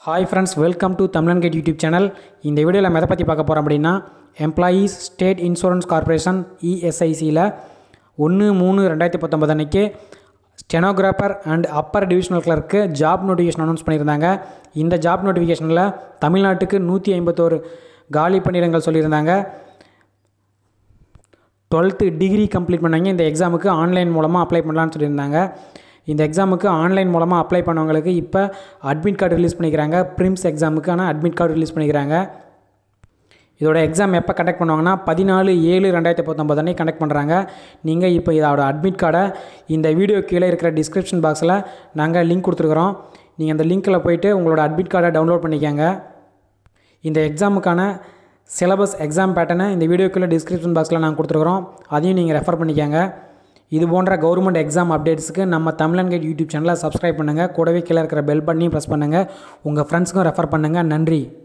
hi friends welcome to Tamilan கேட் YouTube channel இந்த வீடியோவில் நம்ம எதை பற்றி பார்க்க போகிறோம் அப்படின்னா எம்ப்ளாயீஸ் ஸ்டேட் இன்சூரன்ஸ் கார்ப்பரேஷன் இஎஸ்ஐசியில் ஒன்று மூணு ரெண்டாயிரத்தி பத்தொம்பது அன்னைக்கு stenographer and upper divisional clerk job notification announce பண்ணியிருந்தாங்க இந்த ஜாப் நோட்டிஃபிகேஷனில் தமிழ்நாட்டுக்கு நூற்றி ஐம்பத்தோரு காலி பணியிடங்கள் சொல்லியிருந்தாங்க டுவெல்த்து டிகிரி கம்ப்ளீட் பண்ணவங்க இந்த எக்ஸாமுக்கு ஆன்லைன் மூலமாக அப்ளை பண்ணலான்னு சொல்லியிருந்தாங்க இந்த எக்ஸாமுக்கு ஆன்லைன் மூலமாக அப்ளை பண்ணவங்களுக்கு இப்போ அட்மிட் கார்டு ரிலீஸ் பண்ணிக்கிறாங்க ப்ரிம்ஸ் எக்ஸாமுக்கான அட்மிட் கார்டு ரிலீஸ் பண்ணிக்கிறாங்க இதோட எக்ஸாம் எப்போ கண்டக்ட் பண்ணுவாங்கன்னா பதினாலு ஏழு ரெண்டாயிரத்தி பத்தொம்பது அன்னைக்கு கண்டக்ட் பண்ணுறாங்க நீங்கள் இப்போ இதோட அட்மிட் கார்டை இந்த வீடியோ கீழே இருக்கிற டிஸ்கிரிப்ஷன் பாக்ஸில் நாங்கள் லிங்க் கொடுத்துருக்குறோம் நீங்கள் அந்த லிங்க்கில் போயிட்டு உங்களோட அட்மிட் கார்டை டவுன்லோட் பண்ணிக்கோங்க இந்த எக்ஸாமுக்கான சிலபஸ் எக்ஸாம் பேட்டர்னை இந்த வீடியோக்குள்ளே டிஸ்கிரிப்ஷன் பாக்ஸில் நாங்கள் கொடுத்துருக்குறோம் அதையும் நீங்கள் ரெஃபர் பண்ணிக்கோங்க இது போன்ற கவர்மெண்ட் எக்ஸாம் அப்டேட்ஸுக்கு நம்ம தமிழன் கைட் யூடியூப் சேனலை சப்ஸ்கிரைப் பண்ணுங்கள் கூடவே கீழே இருக்கிற பெல் பட்டனையும் ப்ரெஸ் பண்ணுங்கள் உங்கள் ஃப்ரெண்ட்ஸுக்கும் ரெஃபர் பண்ணுங்கள் நன்றி